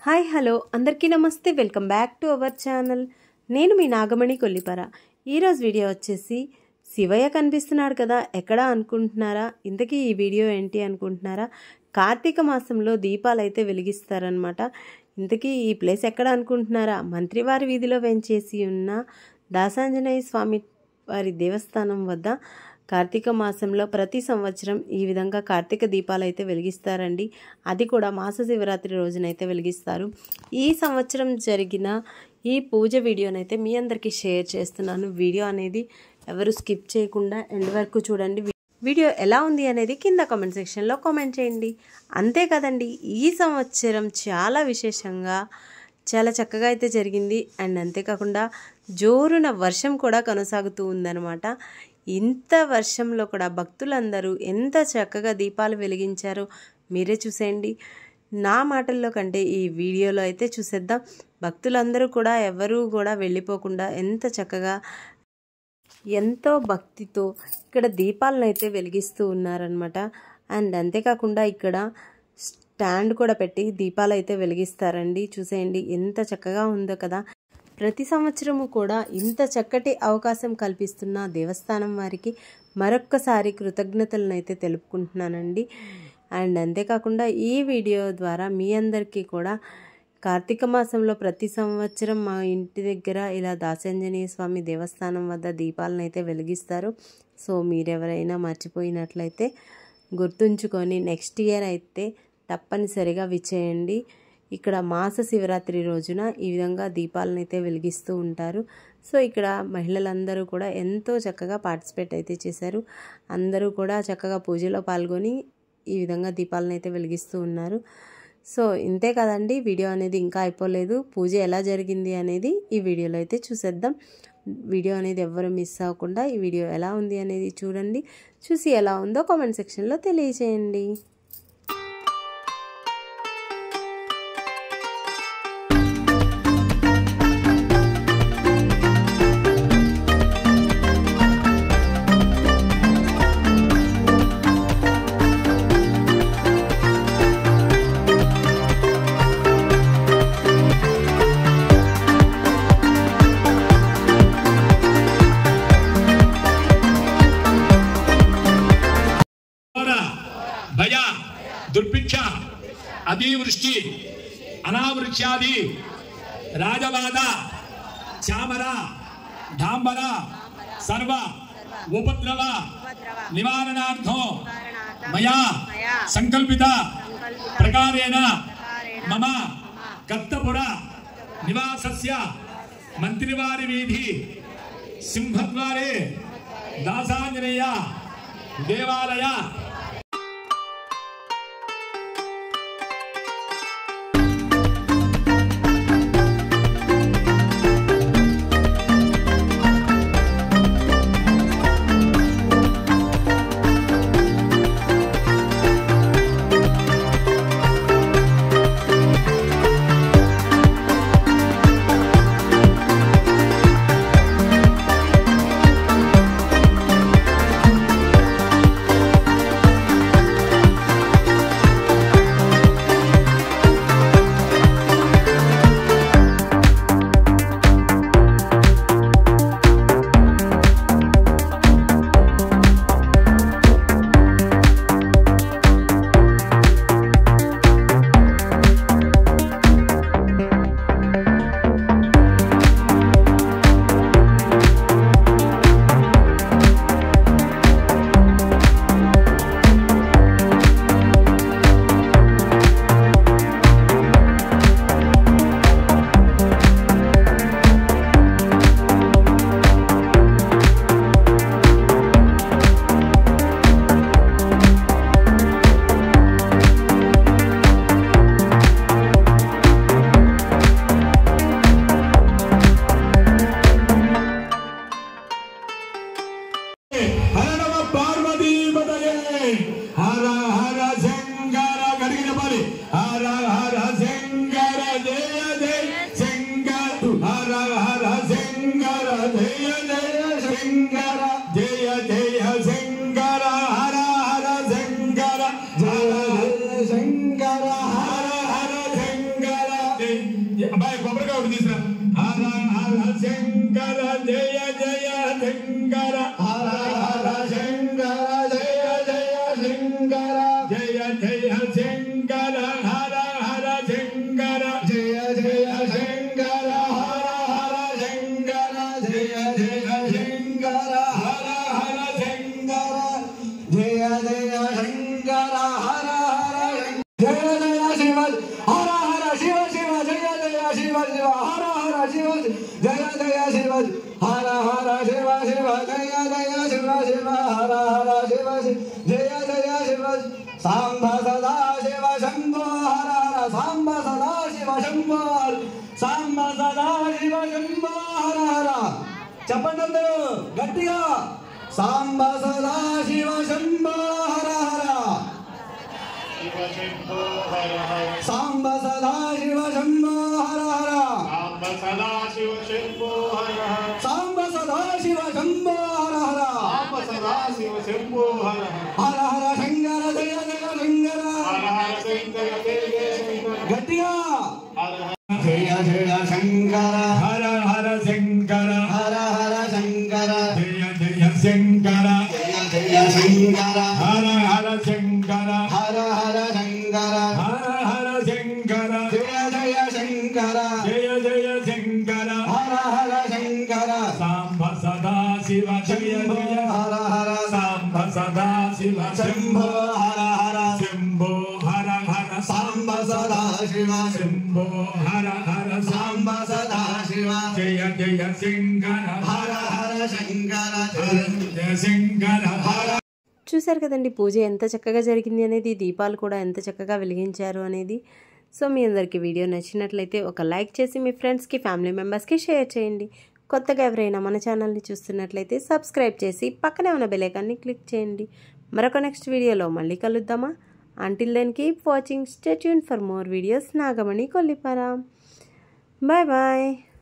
hi hello అందరికీ నమస్తే welcome back to our channel నేను మీ నాగమణి కొల్లిపర ఈరోజు వీడియో వచ్చేసి శివయ్య కనిపిస్తున్నాడు కదా ఎక్కడ అనుకుంటున్నారా ఇంతకీ ఈ వీడియో ఏంటి అనుకుంటున్నారా కార్తీక మాసంలో దీపాలు అయితే వెలిగిస్తారనమాట ఇంతకీ ఈ ప్లేస్ ఎక్కడ అనుకుంటున్నారా మంత్రివారి వీధిలో వెంచేసి ఉన్న దాసాంజనేయ స్వామి వారి దేవస్థానం వద్ద కార్తీక మాసంలో ప్రతి సంవత్సరం ఈ విధంగా కార్తీక దీపాలు అయితే వెలిగిస్తారండి అది కూడా మాస శివరాత్రి రోజునైతే వెలిగిస్తారు ఈ సంవత్సరం జరిగిన ఈ పూజ వీడియోనైతే మీ అందరికీ షేర్ చేస్తున్నాను వీడియో అనేది ఎవరు స్కిప్ చేయకుండా ఎండ్ వరకు చూడండి వీడియో ఎలా ఉంది అనేది కింద కామెంట్ సెక్షన్లో కామెంట్ చేయండి అంతే కదండి ఈ సంవత్సరం చాలా విశేషంగా చాలా చక్కగా అయితే జరిగింది అండ్ అంతేకాకుండా జోరున వర్షం కూడా కొనసాగుతూ ఉందన్నమాట ఇంత వర్షంలో కూడా భక్తులందరూ ఎంత చక్కగా దీపాలు వెలిగించారో మీరే చూసేయండి నా మాటల్లో కంటే ఈ వీడియోలో అయితే చూసేద్దాం భక్తులందరూ కూడా ఎవరూ కూడా వెళ్ళిపోకుండా ఎంత చక్కగా ఎంతో భక్తితో ఇక్కడ దీపాలను అయితే వెలిగిస్తూ ఉన్నారనమాట అండ్ అంతేకాకుండా ఇక్కడ స్టాండ్ కూడా పెట్టి దీపాలు అయితే వెలిగిస్తారండి చూసేయండి ఎంత చక్కగా ఉందో కదా ప్రతి సంవత్సరము కూడా ఇంత చక్కటి అవకాశం కల్పిస్తున్న దేవస్థానం వారికి మరొక్కసారి కృతజ్ఞతలను అయితే తెలుపుకుంటున్నానండి అండ్ అంతేకాకుండా ఈ వీడియో ద్వారా మీ అందరికీ కూడా కార్తీక మాసంలో ప్రతి సంవత్సరం మా ఇంటి దగ్గర ఇలా దాసాంజనేయ స్వామి దేవస్థానం వద్ద దీపాలను అయితే వెలిగిస్తారు సో మీరెవరైనా మర్చిపోయినట్లయితే గుర్తుంచుకొని నెక్స్ట్ ఇయర్ అయితే తప్పనిసరిగా విచేయండి ఇక్కడ మాస శివరాత్రి రోజున ఈ విధంగా దీపాలను అయితే వెలిగిస్తూ ఉంటారు సో ఇక్కడ మహిళలందరూ కూడా ఎంతో చక్కగా పార్టిసిపేట్ అయితే చేశారు అందరూ కూడా చక్కగా పూజలో పాల్గొని ఈ విధంగా దీపాలను అయితే వెలిగిస్తూ ఉన్నారు సో ఇంతే కదండి వీడియో అనేది ఇంకా అయిపోలేదు పూజ ఎలా జరిగింది అనేది ఈ వీడియోలో అయితే చూసేద్దాం వీడియో అనేది ఎవ్వరు మిస్ అవ్వకుండా ఈ వీడియో ఎలా ఉంది అనేది చూడండి చూసి ఎలా ఉందో కామెంట్ సెక్షన్లో తెలియజేయండి భయ దుర్భిక్ష అతివృష్టి అనావృత్యాది రాజవాద చామర ఢాంబర సర్వ ఉపద్రవ నివారణార్థం మయా సంకల్పిత ప్రకారేణ మమ కర్తపుర నివాసస్య మంత్రివారి వీధి సింహద్వారే దాసాంజనేయ దేవాలయ హర నమ పార్వతీ పదయే హర హర శంకర గడిగి చెప్పాలి హర హర శంకర జయ జయ శంకర హర హర శంకర జయ జయ శంకర జయ జయ శంకర హర హర శంకర జయ శంకర హర హర శంకర జయ శంకర హర హర శంకర జయ జయ శంకర హర హర శంకర జయ జయ శంకర హర హర శంకర జయ జయ శంకర హర హర జయ జయ శివ హర హర శివ శివ జయ జయ శివ శివ హర హర శివ జయ జయ శివ హర హర శివ శివ జయ జయ శివ శివ హర హర శివ జయ జయ శివ సాంబ సదా శివ శంభో హర హర సాంబ సదా శివ శంభో సాంబ సదా శివ శంభో హర హర చెప్పండి అందరూ గట్టిగా సాంబ సదా శివ శంభో హర హర సాంబ సదా శివ శంభో హర హర సాంబ సదా శివ శంభో హర హర హర హర శంకర జయ జయ శంకర గట్టిగా జయ జయ శంకర హర హర శంకర హర హర శంకర జయ జయ శంకర జయ జయ శంకర హర హర శంకర హర హర శంకర హర హర శంకర జయ జయ శంకర జయ జయ శంకర హర హర శంకర సాంబ సదా శివ జయ శంభో జయ హర హర సాంబ సదా శివ శంభో హర హర శంభో హర హర సాంబ సదా శివ శంభో హర హర సాంబ సదా శివ జయ జయ శంకర హర హర శంకర హర జయ శంకర హర చూశారు కదండి పూజ ఎంత చక్కగా జరిగింది అనేది దీపాలు కూడా ఎంత చక్కగా వెలిగించారు అనేది సో మీ అందరికీ వీడియో నచ్చినట్లయితే ఒక లైక్ చేసి మీ ఫ్రెండ్స్కి ఫ్యామిలీ మెంబర్స్కి షేర్ చేయండి కొత్తగా ఎవరైనా మన ఛానల్ని చూస్తున్నట్లయితే సబ్స్క్రైబ్ చేసి పక్కనే ఉన్న బెలైకాన్ని క్లిక్ చేయండి మరొక నెక్స్ట్ వీడియోలో మళ్ళీ కలుద్దామా until then keep watching stay tune for more videos Nagamani Kollipara bye bye